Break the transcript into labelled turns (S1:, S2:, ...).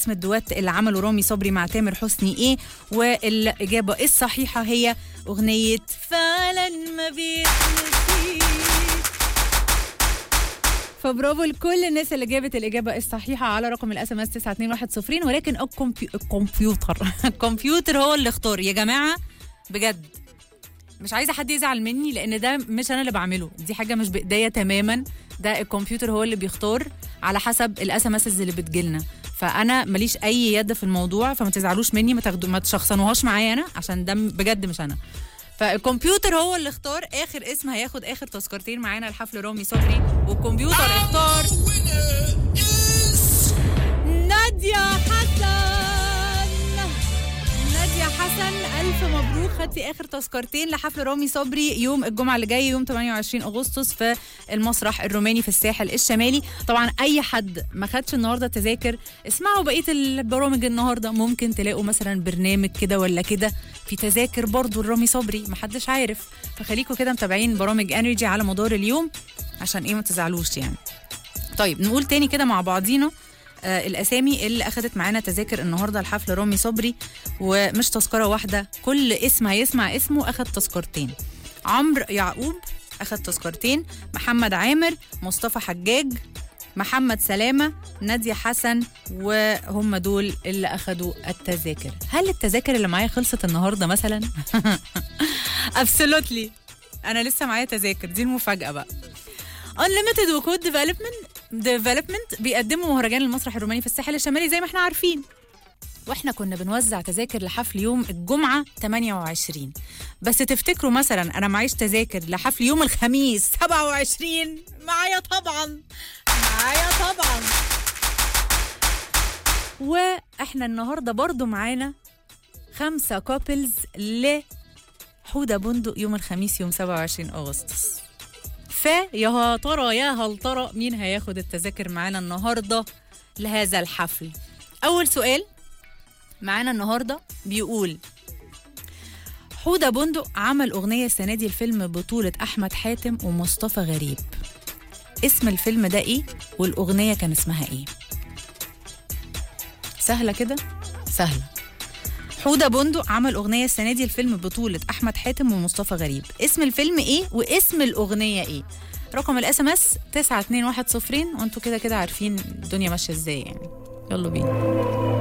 S1: اسم الدوات اللي عمله رامي صبري مع تامر حسني ايه والاجابه الصحيحه هي اغنيه فعلا ما بيتنسيش فبرافو لكل الناس اللي جابت الاجابه الصحيحه على رقم الاس ام اس 92110 ولكن الكمبيو... الكمبيوتر الكمبيوتر هو اللي اختار يا جماعه بجد مش عايزه حد يزعل مني لان ده مش انا اللي بعمله دي حاجه مش بايديا تماما ده الكمبيوتر هو اللي بيختار على حسب الاس ام اس اللي بتجيلنا فانا ماليش اي يد في الموضوع فما تزعلوش مني ما تاخدوا ما تشخصنوهاش معايا انا عشان ده بجد مش انا فالكمبيوتر هو اللي اختار اخر اسم هياخد اخر تذكرتين معانا لحفل رامي صبري والكمبيوتر اختار نادية حسن نادية حسن ألف مبروك خدتي آخر تذكرتين لحفل رامي صبري يوم الجمعة اللي جاي يوم 28 أغسطس في المسرح الروماني في الساحل الشمالي طبعا أي حد ما خدش النهاردة تذاكر اسمعوا بقية البرامج النهاردة ممكن تلاقوا مثلا برنامج كده ولا كده في تذاكر برضو لرامي صبري محدش عارف فخليكوا كده متابعين برامج انرجي على مدار اليوم عشان ايه ما تزعلوش يعني طيب نقول تاني كده مع بعضينا آه الاسامي اللي اخذت معانا تذاكر النهارده لحفل رامي صبري ومش تذكره واحده كل اسم هيسمع اسمه اخذ تذكرتين عمرو يعقوب اخذ تذكرتين محمد عامر مصطفى حجاج محمد سلامة نادية حسن وهم دول اللي أخدوا التذاكر هل التذاكر اللي معايا خلصت النهاردة مثلا؟ ابسولوتلي أنا لسه معايا تذاكر دي المفاجأة بقى Unlimited وكود ديفلوبمنت ديفلوبمنت بيقدموا مهرجان المسرح الروماني في الساحل الشمالي زي ما احنا عارفين واحنا كنا بنوزع تذاكر لحفل يوم الجمعة 28 بس تفتكروا مثلا انا معيش تذاكر لحفل يوم الخميس 27 معايا طبعا معايا طبعا واحنا النهارده برضو معانا خمسة كوبلز لحودة بندق يوم الخميس يوم 27 اغسطس فيا ترى يا هل ترى مين هياخد التذاكر معانا النهارده لهذا الحفل اول سؤال معانا النهارده بيقول حودة بندق عمل أغنية السنة دي الفيلم بطولة أحمد حاتم ومصطفى غريب اسم الفيلم ده إيه والأغنية كان اسمها إيه سهلة كده سهلة حودة بندق عمل أغنية السنة دي الفيلم بطولة أحمد حاتم ومصطفى غريب اسم الفيلم إيه واسم الأغنية إيه رقم الاس ام اس 92110 وانتوا كده كده عارفين الدنيا ماشيه ازاي يعني يلا بينا